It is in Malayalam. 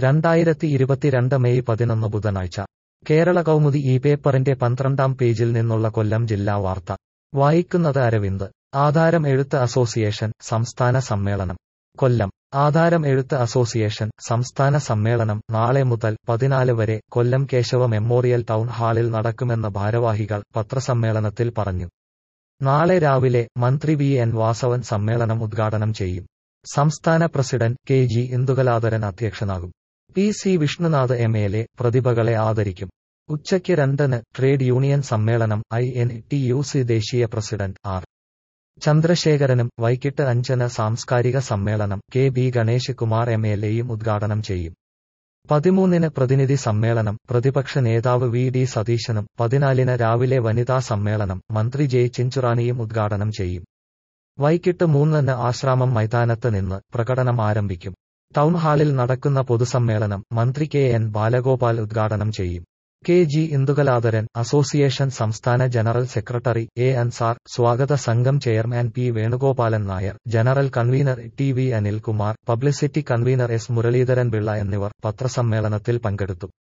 രണ്ടായിരത്തി ഇരുപത്തിരണ്ട് മെയ് പതിനൊന്ന് ബുധനാഴ്ച കേരള കൗമുദി ഈ പേപ്പറിന്റെ പന്ത്രണ്ടാം പേജിൽ നിന്നുള്ള കൊല്ലം ജില്ലാ വാർത്ത വായിക്കുന്നത് അരവിന്ദ് ആധാരം എഴുത്ത് അസോസിയേഷൻ സംസ്ഥാന സമ്മേളനം കൊല്ലം ആധാരം എഴുത്ത് അസോസിയേഷൻ സംസ്ഥാന സമ്മേളനം നാളെ മുതൽ പതിനാല് വരെ കൊല്ലം കേശവ മെമ്മോറിയൽ ടൗൺ ഹാളിൽ നടക്കുമെന്ന് ഭാരവാഹികൾ പത്രസമ്മേളനത്തിൽ പറഞ്ഞു നാളെ രാവിലെ മന്ത്രി വി എൻ വാസവൻ സമ്മേളനം ഉദ്ഘാടനം ചെയ്യും സംസ്ഥാന പ്രസിഡന്റ് കെ ജി ഇന്ദുകലാധരൻ അധ്യക്ഷനാകും P C Vishnunath M L A പ്രതിഭകളെ ആദരിക്കും ഉച്ചയ്ക്ക് രണ്ടിന് ട്രേഡ് യൂണിയൻ സമ്മേളനം I N T U C ദേശീയ പ്രസിഡന്റ് ആർ ചന്ദ്രശേഖരനും വൈകിട്ട് അഞ്ചിന് സാംസ്കാരിക സമ്മേളനം K B Ganesh Kumar M L എയും ഉദ്ഘാടനം ചെയ്യും പതിമൂന്നിന് പ്രതിനിധി സമ്മേളനം പ്രതിപക്ഷ നേതാവ് വി ഡി സതീശനും പതിനാലിന് രാവിലെ വനിതാ സമ്മേളനം മന്ത്രി ജെ ചിഞ്ചുറാണിയും ഉദ്ഘാടനം ചെയ്യും വൈകിട്ട് മൂന്നിന് ആശ്രാമം മൈതാനത്ത് നിന്ന് പ്രകടനം ആരംഭിക്കും ടൗൺ ഹാളിൽ നടക്കുന്ന പൊതുസമ്മേളനം മന്ത്രി കെ എൻ ബാലഗോപാൽ ഉദ്ഘാടനം ചെയ്യും കെ ജി ഇന്ദുകലാധരൻ അസോസിയേഷൻ സംസ്ഥാന ജനറൽ സെക്രട്ടറി എ അൻസാർ സ്വാഗത സംഘം chairman P Venugopalan Nair general convener T V Anilkumar publicity convener S Muraleedharan Pillai എന്നിവർ പത്രസമ്മേളനത്തിൽ പങ്കെടുത്തു